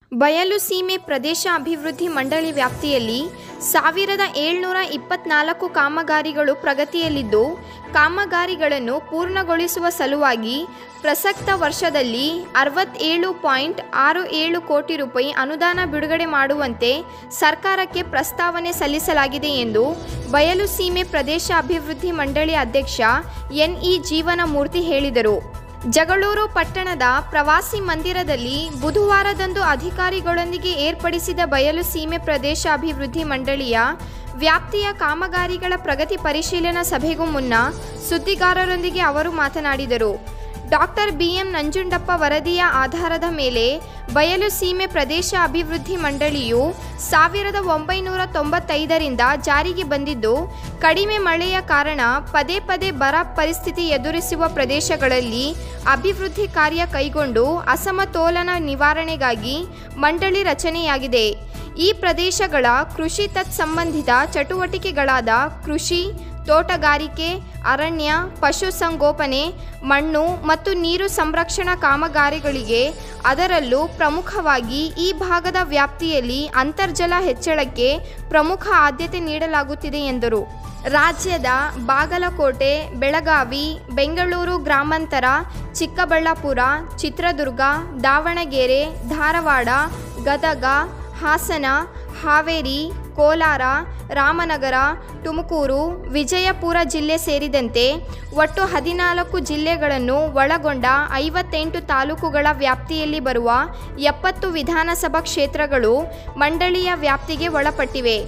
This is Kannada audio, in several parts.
ಬಯಲು ಸೀಮೆ ಪ್ರದೇಶ ಅಭಿವೃದ್ಧಿ ಮಂಡಳಿ ವ್ಯಾಪ್ತಿಯಲ್ಲಿ ಸಾವಿರದ ಏಳ್ನೂರ ಇಪ್ಪತ್ನಾಲ್ಕು ಕಾಮಗಾರಿಗಳು ಪ್ರಗತಿಯಲ್ಲಿದ್ದು ಕಾಮಗಾರಿಗಳನ್ನು ಪೂರ್ಣಗೊಳಿಸುವ ಸಲುವಾಗಿ ಪ್ರಸಕ್ತ ವರ್ಷದಲ್ಲಿ ಅರವತ್ತೇಳು ಪಾಯಿಂಟ್ ಆರು ಏಳು ಕೋಟಿ ರೂಪಾಯಿ ಅನುದಾನ ಬಿಡುಗಡೆ ಮಾಡುವಂತೆ ಸರ್ಕಾರಕ್ಕೆ ಪ್ರಸ್ತಾವನೆ ಸಲ್ಲಿಸಲಾಗಿದೆ ಎಂದು ಬಯಲು ಸೀಮೆ ಪ್ರದೇಶ ಅಭಿವೃದ್ಧಿ ಮಂಡಳಿ ಅಧ್ಯಕ್ಷ ಎನ್ಇ ಜೀವನಮೂರ್ತಿ ಹೇಳಿದರು ಜಗಳೂರು ಪಟ್ಟಣದ ಪ್ರವಾಸಿ ಮಂದಿರದಲ್ಲಿ ಬುಧವಾರದಂದು ಅಧಿಕಾರಿಗಳೊಂದಿಗೆ ಏರ್ಪಡಿಸಿದ ಬಯಲು ಸೀಮೆ ಪ್ರದೇಶ ಅಭಿವೃದ್ಧಿ ಮಂಡಳಿಯ ವ್ಯಾಪ್ತಿಯ ಕಾಮಗಾರಿಗಳ ಪ್ರಗತಿ ಪರಿಶೀಲನಾ ಸಭೆಗೂ ಮುನ್ನ ಸುದ್ದಿಗಾರರೊಂದಿಗೆ ಅವರು ಮಾತನಾಡಿದರು ಡಾಕ್ಟರ್ ಬಿಎಂ ನಂಜುಂಡಪ್ಪ ವರದಿಯ ಆಧಾರದ ಮೇಲೆ ಬಯಲು ಸೀಮೆ ಪ್ರದೇಶ ಅಭಿವೃದ್ಧಿ ಮಂಡಳಿಯು ಸಾವಿರದ ಒಂಬೈನೂರ ತೊಂಬತ್ತೈದರಿಂದ ಜಾರಿಗೆ ಬಂದಿದ್ದು ಕಡಿಮೆ ಮಳೆಯ ಕಾರಣ ಪದೇ ಪದೇ ಬರ ಪರಿಸ್ಥಿತಿ ಎದುರಿಸುವ ಪ್ರದೇಶಗಳಲ್ಲಿ ಅಭಿವೃದ್ಧಿ ಕಾರ್ಯ ಕೈಗೊಂಡು ಅಸಮತೋಲನ ನಿವಾರಣೆಗಾಗಿ ಮಂಡಳಿ ರಚನೆಯಾಗಿದೆ ಈ ಪ್ರದೇಶಗಳ ಕೃಷಿ ತತ್ಸಂಬಂಧಿತ ಚಟುವಟಿಕೆಗಳಾದ ಕೃಷಿ ತೋಟಗಾರಿಕೆ ಅರಣ್ಯ ಪಶುಸಂಗೋಪನೆ ಮಣ್ಣು ಮತ್ತು ನೀರು ಸಂರಕ್ಷಣಾ ಕಾಮಗಾರಿಗಳಿಗೆ ಅದರಲ್ಲೂ ಪ್ರಮುಖವಾಗಿ ಈ ಭಾಗದ ವ್ಯಾಪ್ತಿಯಲ್ಲಿ ಅಂತರ್ಜಲ ಹೆಚ್ಚಳಕ್ಕೆ ಪ್ರಮುಖ ಆದ್ಯತೆ ನೀಡಲಾಗುತ್ತಿದೆ ಎಂದರು ರಾಜ್ಯದ ಬಾಗಲಕೋಟೆ ಬೆಳಗಾವಿ ಬೆಂಗಳೂರು ಗ್ರಾಮಾಂತರ ಚಿಕ್ಕಬಳ್ಳಾಪುರ ಚಿತ್ರದುರ್ಗ ದಾವಣಗೆರೆ ಧಾರವಾಡ ಗದಗ ಹಾಸನ ಹಾವೇರಿ ಕೋಲಾರ ರಾಮನಗರ ತುಮಕೂರು ವಿಜಯಪುರ ಜಿಲ್ಲೆ ಸೇರಿದಂತೆ ಒಟ್ಟು ಹದಿನಾಲ್ಕು ಜಿಲ್ಲೆಗಳನ್ನು ಒಳಗೊಂಡ ಐವತ್ತೆಂಟು ತಾಲೂಕುಗಳ ವ್ಯಾಪ್ತಿಯಲ್ಲಿ ಬರುವ ಎಪ್ಪತ್ತು ವಿಧಾನಸಭಾ ಕ್ಷೇತ್ರಗಳು ಮಂಡಳಿಯ ವ್ಯಾಪ್ತಿಗೆ ಒಳಪಟ್ಟಿವೆ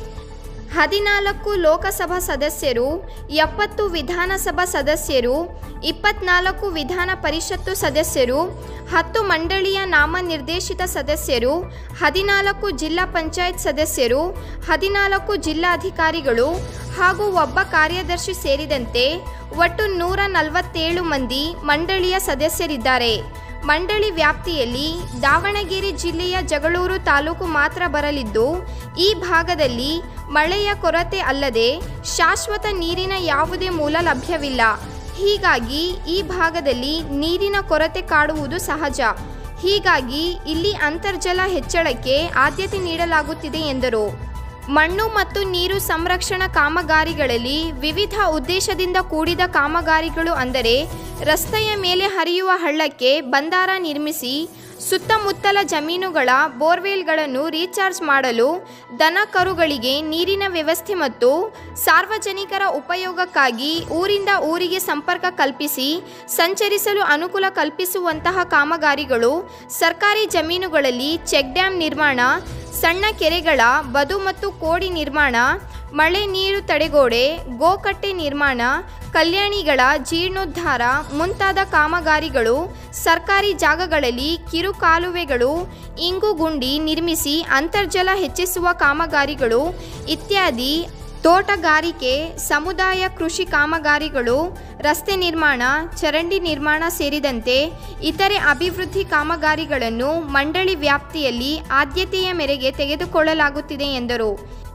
ಹದಿನಾಲ್ಕು ಲೋಕಸಭಾ ಸದಸ್ಯರು ಎಪ್ಪತ್ತು ವಿಧಾನಸಭಾ ಸದಸ್ಯರು ಇಪ್ಪತ್ನಾಲ್ಕು ವಿಧಾನ ಪರಿಷತ್ತು ಸದಸ್ಯರು ಹತ್ತು ಮಂಡಳಿಯ ನಾಮನಿರ್ದೇಶಿತ ಸದಸ್ಯರು ಹದಿನಾಲ್ಕು ಜಿಲ್ಲಾ ಪಂಚಾಯತ್ ಸದಸ್ಯರು ಹದಿನಾಲ್ಕು ಜಿಲ್ಲಾಧಿಕಾರಿಗಳು ಹಾಗೂ ಒಬ್ಬ ಕಾರ್ಯದರ್ಶಿ ಸೇರಿದಂತೆ ಒಟ್ಟು ನೂರ ನಲವತ್ತೇಳು ಮಂದಿ ಮಂಡಳಿಯ ಸದಸ್ಯರಿದ್ದಾರೆ ಮಂಡಳಿ ವ್ಯಾಪ್ತಿಯಲ್ಲಿ ದಾವಣಗೆರೆ ಜಿಲ್ಲೆಯ ಜಗಳೂರು ತಾಲೂಕು ಮಾತ್ರ ಬರಲಿದ್ದು ಈ ಭಾಗದಲ್ಲಿ ಮಳೆಯ ಕೊರತೆ ಅಲ್ಲದೆ ಶಾಶ್ವತ ನೀರಿನ ಯಾವುದೇ ಮೂಲ ಲಭ್ಯವಿಲ್ಲ ಹೀಗಾಗಿ ಈ ಭಾಗದಲ್ಲಿ ನೀರಿನ ಕೊರತೆ ಕಾಡುವುದು ಸಹಜ ಹೀಗಾಗಿ ಇಲ್ಲಿ ಅಂತರ್ಜಲ ಹೆಚ್ಚಳಕ್ಕೆ ಆದ್ಯತೆ ನೀಡಲಾಗುತ್ತಿದೆ ಎಂದರು ಮಣ್ಣು ಮತ್ತು ನೀರು ಸಂರಕ್ಷಣಾ ಕಾಮಗಾರಿಗಳಲ್ಲಿ ವಿವಿಧ ಉದ್ದೇಶದಿಂದ ಕೂಡಿದ ಕಾಮಗಾರಿಗಳು ಅಂದರೆ ರಸ್ತೆಯ ಮೇಲೆ ಹರಿಯುವ ಹಳ್ಳಕ್ಕೆ ಬಂದಾರ ನಿರ್ಮಿಸಿ ಸುತ್ತಮುತ್ತಲ ಜಮೀನುಗಳ ಬೋರ್ವೆಲ್ಗಳನ್ನು ರೀಚಾರ್ಜ್ ಮಾಡಲು ದನ ಕರುಗಳಿಗೆ ನೀರಿನ ವ್ಯವಸ್ಥೆ ಮತ್ತು ಸಾರ್ವಜನಿಕರ ಉಪಯೋಗಕ್ಕಾಗಿ ಊರಿಂದ ಊರಿಗೆ ಸಂಪರ್ಕ ಕಲ್ಪಿಸಿ ಸಂಚರಿಸಲು ಅನುಕೂಲ ಕಲ್ಪಿಸುವಂತಹ ಕಾಮಗಾರಿಗಳು ಸರ್ಕಾರಿ ಜಮೀನುಗಳಲ್ಲಿ ಚೆಕ್ ಡ್ಯಾಂ ನಿರ್ಮಾಣ ಸಣ್ಣ ಕೆರೆಗಳ ಬದು ಮತ್ತು ಕೋಡಿ ನಿರ್ಮಾಣ ಮಳೆ ನೀರು ತಡೆಗೋಡೆ ಗೋಕಟ್ಟೆ ನಿರ್ಮಾಣ ಕಲ್ಯಾಣಿಗಳ ಜೀರ್ಣೋದ್ಧಾರ ಮುಂತಾದ ಕಾಮಗಾರಿಗಳು ಸರ್ಕಾರಿ ಜಾಗಗಳಲ್ಲಿ ಕಿರು ಕಾಲುವೆಗಳು ಇಂಗುಗುಂಡಿ ನಿರ್ಮಿಸಿ ಅಂತರ್ಜಲ ಹೆಚ್ಚಿಸುವ ಕಾಮಗಾರಿಗಳು ಇತ್ಯಾದಿ ತೋಟಗಾರಿಕೆ ಸಮುದಾಯ ಕೃಷಿ ಕಾಮಗಾರಿಗಳು ರಸ್ತೆ ನಿರ್ಮಾಣ ಚರಂಡಿ ನಿರ್ಮಾಣ ಸೇರಿದಂತೆ ಇತರೆ ಅಭಿವೃದ್ಧಿ ಕಾಮಗಾರಿಗಳನ್ನು ಮಂಡಳಿ ವ್ಯಾಪ್ತಿಯಲ್ಲಿ ಆದ್ಯತೆಯ ಮೇರೆಗೆ ತೆಗೆದುಕೊಳ್ಳಲಾಗುತ್ತಿದೆ ಎಂದರು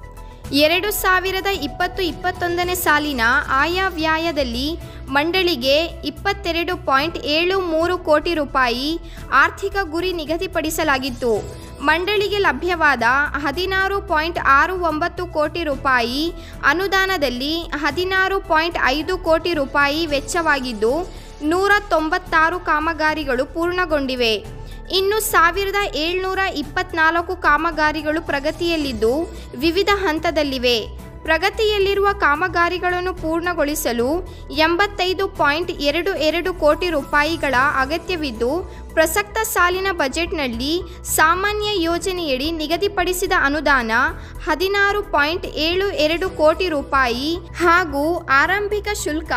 ಎರಡು ಸಾವಿರದ ಇಪ್ಪತ್ತು ಇಪ್ಪತ್ತೊಂದನೇ ಸಾಲಿನ ಆಯಾ ವ್ಯಾಯದಲ್ಲಿ ಮಂಡಳಿಗೆ ಇಪ್ಪತ್ತೆರಡು ಪಾಯಿಂಟ್ ಏಳು ಮೂರು ಕೋಟಿ ರೂಪಾಯಿ ಆರ್ಥಿಕ ಗುರಿ ನಿಗದಿಪಡಿಸಲಾಗಿತ್ತು ಮಂಡಳಿಗೆ ಲಭ್ಯವಾದ ಹದಿನಾರು ಪಾಯಿಂಟ್ ಆರು ಒಂಬತ್ತು ಕೋಟಿ ರೂಪಾಯಿ ಅನುದಾನದಲ್ಲಿ ಹದಿನಾರು ಪಾಯಿಂಟ್ ಐದು ಕೋಟಿ ರೂಪಾಯಿ ವೆಚ್ಚವಾಗಿದ್ದು ನೂರ ತೊಂಬತ್ತಾರು ಕಾಮಗಾರಿಗಳು ಪೂರ್ಣಗೊಂಡಿವೆ ಇನ್ನು ಸಾವಿರದ ಏಳ್ನೂರ ಇಪ್ಪತ್ನಾಲ್ಕು ಕಾಮಗಾರಿಗಳು ಪ್ರಗತಿಯಲ್ಲಿದ್ದು ವಿವಿಧ ಹಂತದಲ್ಲಿವೆ ಪ್ರಗತಿಯಲ್ಲಿರುವ ಕಾಮಗಾರಿಗಳನ್ನು ಪೂರ್ಣಗೊಳಿಸಲು ಎಂಬತ್ತೈದು ಪಾಯಿಂಟ್ ಎರಡು ಎರಡು ಕೋಟಿ ರೂಪಾಯಿಗಳ ಅಗತ್ಯವಿದ್ದು ಪ್ರಸಕ್ತ ಸಾಲಿನ ಬಜೆಟ್ನಲ್ಲಿ ಸಾಮಾನ್ಯ ಯೋಜನೆಯಡಿ ನಿಗದಿಪಡಿಸಿದ ಅನುದಾನ ಹದಿನಾರು ಪಾಯಿಂಟ್ ಏಳು ಎರಡು ಕೋಟಿ ರೂಪಾಯಿ ಹಾಗೂ ಆರಂಭಿಕ ಶುಲ್ಕ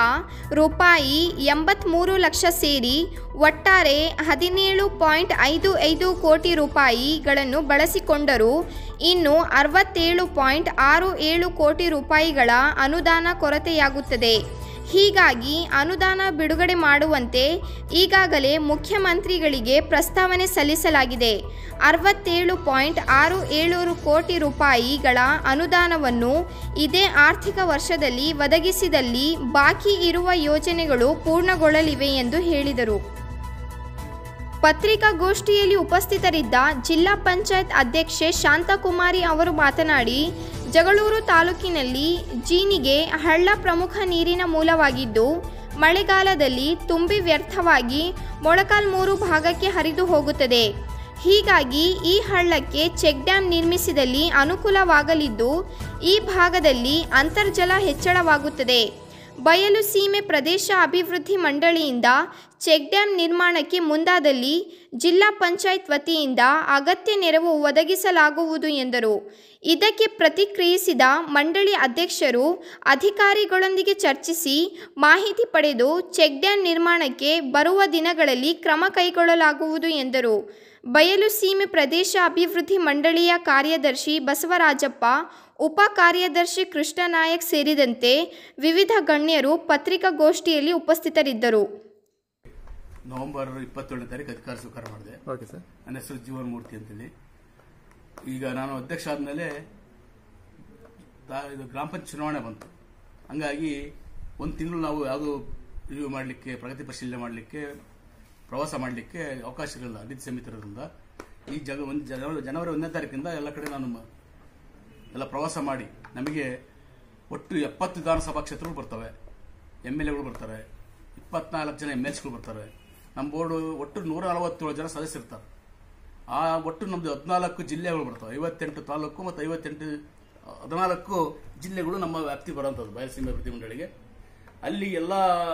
ರೂಪಾಯಿ ಎಂಬತ್ತ್ಮೂರು ಲಕ್ಷ ಸೇರಿ ಒಟ್ಟಾರೆ ಹದಿನೇಳು ಪಾಯಿಂಟ್ ಐದು ಐದು ಕೋಟಿ ರೂಪಾಯಿಗಳನ್ನು ಬಳಸಿಕೊಂಡರೂ ಇನ್ನು ಅರವತ್ತೇಳು ಪಾಯಿಂಟ್ ಆರು ಏಳು ಕೋಟಿ ರೂಪಾಯಿಗಳ ಅನುದಾನ ಕೊರತೆಯಾಗುತ್ತದೆ ಹೀಗಾಗಿ ಅನುದಾನ ಬಿಡುಗಡೆ ಮಾಡುವಂತೆ ಈಗಾಗಲೇ ಮುಖ್ಯಮಂತ್ರಿಗಳಿಗೆ ಪ್ರಸ್ತಾವನೆ ಸಲ್ಲಿಸಲಾಗಿದೆ ಅರವತ್ತೇಳು ಪಾಯಿಂಟ್ ಆರು ಏಳು ಕೋಟಿ ರೂಪಾಯಿಗಳ ಅನುದಾನವನ್ನು ಇದೇ ಆರ್ಥಿಕ ವರ್ಷದಲ್ಲಿ ಒದಗಿಸಿದಲ್ಲಿ ಬಾಕಿ ಇರುವ ಯೋಜನೆಗಳು ಪೂರ್ಣಗೊಳ್ಳಲಿವೆ ಎಂದು ಹೇಳಿದರು ಪತ್ರಿಕಾಗೋಷ್ಠಿಯಲ್ಲಿ ಉಪಸ್ಥಿತರಿದ್ದ ಜಿಲ್ಲಾ ಪಂಚಾಯತ್ ಅಧ್ಯಕ್ಷೆ ಶಾಂತಕುಮಾರಿ ಅವರು ಮಾತನಾಡಿ ಜಗಳೂರು ತಾಲೂಕಿನಲ್ಲಿ ಜೀನಿಗೆ ಹಳ್ಳ ಪ್ರಮುಖ ನೀರಿನ ಮೂಲವಾಗಿದ್ದು ಮಳೆಗಾಲದಲ್ಲಿ ತುಂಬಿ ವ್ಯರ್ಥವಾಗಿ ಮೊಳಕಾಲ್ಮೂರು ಭಾಗಕ್ಕೆ ಹರಿದು ಹೋಗುತ್ತದೆ ಹೀಗಾಗಿ ಈ ಹಳ್ಳಕ್ಕೆ ಚೆಕ್ ಡ್ಯಾಂ ನಿರ್ಮಿಸಿದಲ್ಲಿ ಅನುಕೂಲವಾಗಲಿದ್ದು ಈ ಭಾಗದಲ್ಲಿ ಅಂತರ್ಜಲ ಹೆಚ್ಚಳವಾಗುತ್ತದೆ ಬಯಲು ಸೀಮೆ ಪ್ರದೇಶ ಅಭಿವೃದ್ಧಿ ಮಂಡಳಿಯಿಂದ ಚೆಕ್ ಡ್ಯಾಂ ನಿರ್ಮಾಣಕ್ಕೆ ಮುಂದಾದಲ್ಲಿ ಜಿಲ್ಲಾ ಪಂಚಾಯತ್ ವತಿಯಿಂದ ಅಗತ್ಯ ನೆರವು ಒದಗಿಸಲಾಗುವುದು ಎಂದರು ಇದಕ್ಕೆ ಪ್ರತಿಕ್ರಿಯಿಸಿದ ಮಂಡಳಿ ಅಧ್ಯಕ್ಷರು ಅಧಿಕಾರಿಗಳೊಂದಿಗೆ ಚರ್ಚಿಸಿ ಮಾಹಿತಿ ಪಡೆದು ಚೆಕ್ ಡ್ಯಾಂ ನಿರ್ಮಾಣಕ್ಕೆ ಬರುವ ದಿನಗಳಲ್ಲಿ ಕ್ರಮ ಕೈಗೊಳ್ಳಲಾಗುವುದು ಎಂದರು ಬಯಲು ಸೀಮೆ ಪ್ರದೇಶ ಅಭಿವೃದ್ಧಿ ಮಂಡಳಿಯ ಕಾರ್ಯದರ್ಶಿ ಬಸವರಾಜಪ್ಪ ಉಪ ಕಾರ್ಯದರ್ಶಿ ಕೃಷ್ಣನಾಯಕ್ ಸೇರಿದಂತೆ ವಿವಿಧ ಗಣ್ಯರು ಪತ್ರಿಕಾಗೋಷ್ಠಿಯಲ್ಲಿ ಉಪಸ್ಥಿತರಿದ್ದರು ನವೆಂಬರ್ ಇಪ್ಪತ್ತೇಳನೇ ತಾರೀಕು ಅಧಿಕಾರ ಸ್ವೀಕಾರ ಮಾಡಿದೆ ಓಕೆ ಸರ್ ನನ್ನ ಹೆಸರು ಜೀವನ್ ಮೂರ್ತಿ ಅಂತೇಳಿ ಈಗ ನಾನು ಅಧ್ಯಕ್ಷ ಆದಮೇಲೆ ಇದು ಗ್ರಾಮ ಪಂಚಾಯತ್ ಚುನಾವಣೆ ಬಂತು ಹಂಗಾಗಿ ಒಂದು ತಿಂಗಳು ನಾವು ಯಾವುದು ರಿವ್ಯೂ ಮಾಡಲಿಕ್ಕೆ ಪ್ರಗತಿ ಪರಿಶೀಲನೆ ಮಾಡಲಿಕ್ಕೆ ಪ್ರವಾಸ ಮಾಡಲಿಕ್ಕೆ ಅವಕಾಶಗಳಿಲ್ಲ ನಿಧಿ ಸಮಿತಿ ಇರೋದ್ರಿಂದ ಈ ಜಗ ಒಂದು ಜನವರಿ ಜನವರಿ ಒಂದನೇ ತಾರೀಕಿಂದ ಎಲ್ಲ ಕಡೆ ನಾನು ಮ- ಎಲ್ಲ ಪ್ರವಾಸ ಮಾಡಿ ನಮಗೆ ಒಟ್ಟು ಎಪ್ಪತ್ತು ವಿಧಾನಸಭಾ ಕ್ಷೇತ್ರಗಳು ಬರ್ತವೆ ಎಮ್ ಎಲ್ ಎಗಳು ಬರ್ತಾರೆ ಇಪ್ಪತ್ನಾಲ್ಕು ಜನ ಎಮ್ ಎಲ್ಸ್ಗಳು ಬರ್ತಾರೆ ನಮ್ಮ ಬೋರ್ಡು ಒಟ್ಟು ನೂರ ನಲವತ್ತೇಳು ಜನ ಸದಸ್ಯರಿರ್ತಾರೆ ಆ ಒಟ್ಟು ನಮ್ಮದು ಹದಿನಾಲ್ಕು ಜಿಲ್ಲೆಗಳು ಬರ್ತವೆ ಐವತ್ತೆಂಟು ತಾಲೂಕು ಮತ್ತು ಐವತ್ತೆಂಟು ಹದಿನಾಲ್ಕು ಜಿಲ್ಲೆಗಳು ನಮ್ಮ ವ್ಯಾಪ್ತಿ ಬರುವಂಥದ್ದು ಬಯಲುಸೀಮೆ ಅಭಿವೃದ್ಧಿ ಮಂಡಳಿಗೆ ಅಲ್ಲಿ ಎಲ್ಲ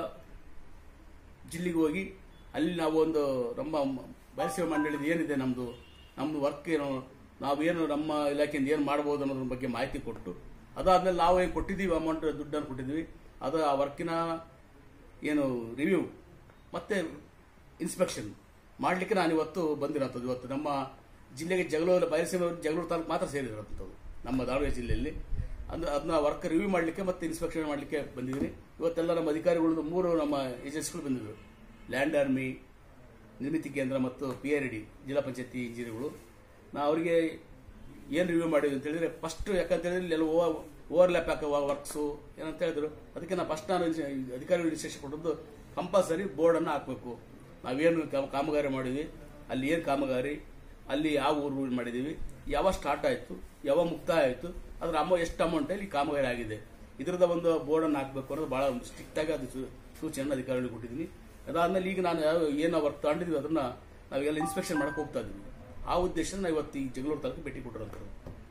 ಜಿಲ್ಲೆಗೆ ಹೋಗಿ ಅಲ್ಲಿ ನಾವು ಒಂದು ನಮ್ಮ ಬಯಲುಸೀಮೆ ಮಂಡಳಿದು ಏನಿದೆ ನಮ್ಮದು ನಮ್ಮದು ವರ್ಕ್ ಏನು ನಾವೇನು ನಮ್ಮ ಇಲಾಖೆಯಿಂದ ಏನು ಮಾಡ್ಬೋದು ಅನ್ನೋದ್ರ ಬಗ್ಗೆ ಮಾಹಿತಿ ಕೊಟ್ಟು ಅದಾದ್ಮೇಲೆ ನಾವು ಏನು ಕೊಟ್ಟಿದ್ದೀವಿ ಅಮೌಂಟ್ ದುಡ್ಡನ್ನು ಕೊಟ್ಟಿದ್ದೀವಿ ಅದು ಆ ವರ್ಕಿನ ಏನು ರಿವ್ಯೂ ಮತ್ತೆ ಇನ್ಸ್ಪೆಕ್ಷನ್ ಮಾಡಲಿಕ್ಕೆ ನಾನು ಇವತ್ತು ಬಂದಿರೋಂಥದ್ದು ಇವತ್ತು ನಮ್ಮ ಜಿಲ್ಲೆಗೆ ಜಗಳೂರು ಬಯಲುಸೀಮೆ ಜಗಳೂರು ತಾಲೂಕು ಮಾತ್ರ ಸೇರಿರೋಂಥದ್ದು ನಮ್ಮ ದಾವಣಗೆರೆ ಜಿಲ್ಲೆಯಲ್ಲಿ ಅಂದ್ರೆ ಅದನ್ನ ವರ್ಕ್ ರಿವ್ಯೂ ಮಾಡಲಿಕ್ಕೆ ಮತ್ತೆ ಇನ್ಸ್ಪೆಕ್ಷನ್ ಮಾಡಲಿಕ್ಕೆ ಬಂದಿದ್ದೀನಿ ಇವತ್ತೆಲ್ಲ ನಮ್ಮ ಅಧಿಕಾರಿಗಳು ಮೂರು ನಮ್ಮ ಏಜೆನ್ಸಿಗಳು ಬಂದಿದ್ರು ಲ್ಯಾಂಡ್ ಆರ್ಮಿ ನಿರ್ಮಿತಿ ಕೇಂದ್ರ ಮತ್ತು ಪಿ ಆರ್ ಡಿ ಜಿಲ್ಲಾ ಪಂಚಾಯತಿ ಇಂಜಿನಿಯರ್ಗಳು ನಾ ಅವರಿಗೆ ಏನು ರಿವ್ಯೂ ಮಾಡಿದ್ವಿ ಅಂತ ಹೇಳಿದ್ರೆ ಫಸ್ಟ್ ಯಾಕಂತ ಹೇಳಿದ್ರೆ ಎಲ್ಲ ಓವರ್ಲ್ಯಾಪ್ ಹಾಕೋ ವರ್ಕ್ಸು ಏನಂತ ಹೇಳಿದ್ರು ಅದಕ್ಕೆ ನಾನು ಫಸ್ಟ್ ನಾನು ಅಧಿಕಾರಿಗಳು ಇನ್ಸ್ಟ್ರಕ್ಷನ್ ಕೊಟ್ಟದ್ದು ಕಂಪಲ್ಸರಿ ಬೋರ್ಡನ್ನು ಹಾಕಬೇಕು ನಾವೇನು ಕಾಮ- ಕಾಮಗಾರಿ ಮಾಡಿದ್ವಿ ಅಲ್ಲಿ ಏನು ಕಾಮಗಾರಿ ಅಲ್ಲಿ ಯಾವ ಊರು ಮಾಡಿದೀವಿ ಯಾವ ಸ್ಟಾರ್ಟ್ ಆಯಿತು ಯಾವ ಮುಕ್ತಾಯ ಆಯಿತು ಅದ್ರ ಅಮೌ ಎಷ್ಟು ಅಮೌಂಟಲ್ಲಿ ಕಾಮಗಾರಿ ಆಗಿದೆ ಇದರದ ಒಂದು ಬೋರ್ಡನ್ನು ಹಾಕಬೇಕು ಅನ್ನೋದು ಭಾಳ ಒಂದು ಸ್ಟ್ರಿಕ್ಟ್ ಆಗಿ ಅದು ಸೂ- ಸೂಚನೆಯನ್ನು ಅಧಿಕಾರಿಗಳಿಗೆ ಕೊಟ್ಟಿದ್ದೀನಿ ಅದಾದ್ಮೇಲೆ ಈಗ ನಾನು ಯಾವ ಏನು ವರ್ಕ್ ತಗೊಂಡಿದ್ವಿ ಅದನ್ನ ನಾವೆಲ್ಲ ಇನ್ಸ್ಪೆಕ್ಷನ್ ಮಾಡಕ್ ಹೋಗ್ತಾ ಇದ್ವಿ ಆ ಉದ್ದೇಶ ನಾವು ಇವತ್ತು ಈ ಜಗಳೂರು ತಾಲೂಕು ಭೇಟಿ ಕೊಟ್ಟಿರೋಂಥದ್ದು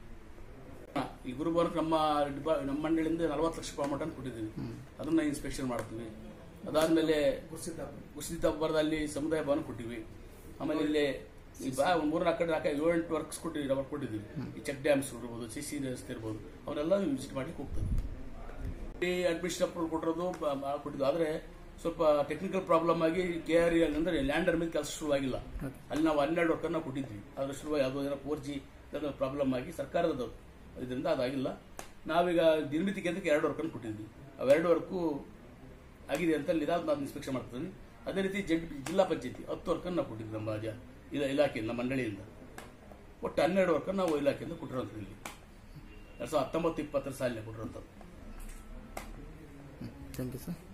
ಈ ಗುರುವಾರ ನಮ್ಮ ಡಿಪಾ- ನಮ್ಮ ಮಂಡಳಿಯಿಂದ ನಲವತ್ತು ಲಕ್ಷ ರೂಪಾಯಿ ಅಮೌಂಟ್ ಕೊಟ್ಟಿದ್ದೀವಿ ಅದನ್ನ ಇನ್ಸ್ಪೆಕ್ಷನ್ ಮಾಡ್ತೀವಿ ಅದಾದ್ಮೇಲೆ ಗುರುಸಿದ್ದಾಬರದಲ್ಲಿ ಸಮುದಾಯ ಭವನ ಕೊಟ್ಟಿವಿ ಆಮೇಲೆ ಇಲ್ಲಿ ಈ ಬಾ ಮೂರ್ನಾಲ್ಕು ಕಡೆ ನಾಲ್ಕು ಏಳು ಎಂಟು ವರ್ಕ್ಸ್ ಕೊಟ್ಟಿವಿ ವರ್ಕ್ ಕೊಟ್ಟಿದ್ದೀವಿ ಈ ಚೆಕ್ ಡ್ಯಾಮ್ಸ್ ಇರ್ಬೋದು ಸಿ ಸಿ ರಸ್ತೆ ಇರ್ಬೋದು ಅವನ್ನೆಲ್ಲ ವಿಸಿಟ್ ಮಾಡ್ಲಿಕ್ಕೆ ಹೋಗ್ತದೆ ಅಡ್ಮಿಷನ್ ಅಪ್ರೂವಲ್ ಕೊಟ್ಟಿರೋದು ಬ- ಬ- ಕೊಟ್ಟಿದ್ದು ಆದ್ರೆ ಸ್ವಲ್ಪ ಟೆಕ್ನಿಕಲ್ ಪ್ರಾಬ್ಲಮ್ ಆಗಿ ಕೆ ಆರ್ ಅಂದ್ರೆ ಲ್ಯಾಂಡರ್ ಮೇಲೆ ಕೆಲಸ ಶುರುವಾಗಿಲ್ಲ ಅಲ್ಲಿ ನಾವು ಹನ್ನೆರಡು ವರ್ಕ್ ನಾವು ಕೊಟ್ಟಿದ್ವಿ ಅದ್ರ ಶುರುವಾಗಿ ಯಾವುದೋ ಏನೋ ಫೋರ್ ಜಿ ಪ್ರಾಬ್ಲಮ್ ಆಗಿ ಸರ್ಕಾರದ ಇದರಿಂದ ಅದಾಗಿಲ್ಲ ನಾವೀಗ ನಿರ್ಮಿತಿ ಕೇಂದ್ರಕ್ಕೆ ಎರಡು ವರ್ಕ್ ಕೊಟ್ಟಿದ್ವಿ ಅವೆರಡು ವರ್ಕು ಆಗಿದೆ ಅಂತ ನಿಧಾನ ನಾನು ಇನ್ಸ್ಪೆಕ್ಷನ್ ಮಾಡ್ತೀನಿ ಅದೇ ರೀತಿ ಜಡ್ ಜಿಲ್ಲಾ ಪಂಚಾಯತಿ ಹತ್ತು ವರ್ಕ್ ನಾವು ಕೊಟ್ಟಿದ್ವಿ ನಮ್ಮ ಜ- ಇಲ್ಲ ಇಲಾಖೆಯಿಂದ ನಮ್ಮ ಮಂಡಳಿಯಿಂದ ಒಟ್ಟು ಹನ್ನೆರಡು ವರ್ಕ್ ನಾವು ಇಲಾಖೆಯಿಂದ ಕೊಟ್ಟಿರೋಂಥದ್ದು ಇಲ್ಲಿ ಎರಡ್ ಸಾವಿರದ ಹತ್ತೊಂಬತ್ತು ಇಪ್ಪತ್ತರ ಸಾಲಿನ ಕೊಟ್ಟಿರೋಂಥದ್ದು ಥ್ಯಾಂಕ್ ಯು ಸರ್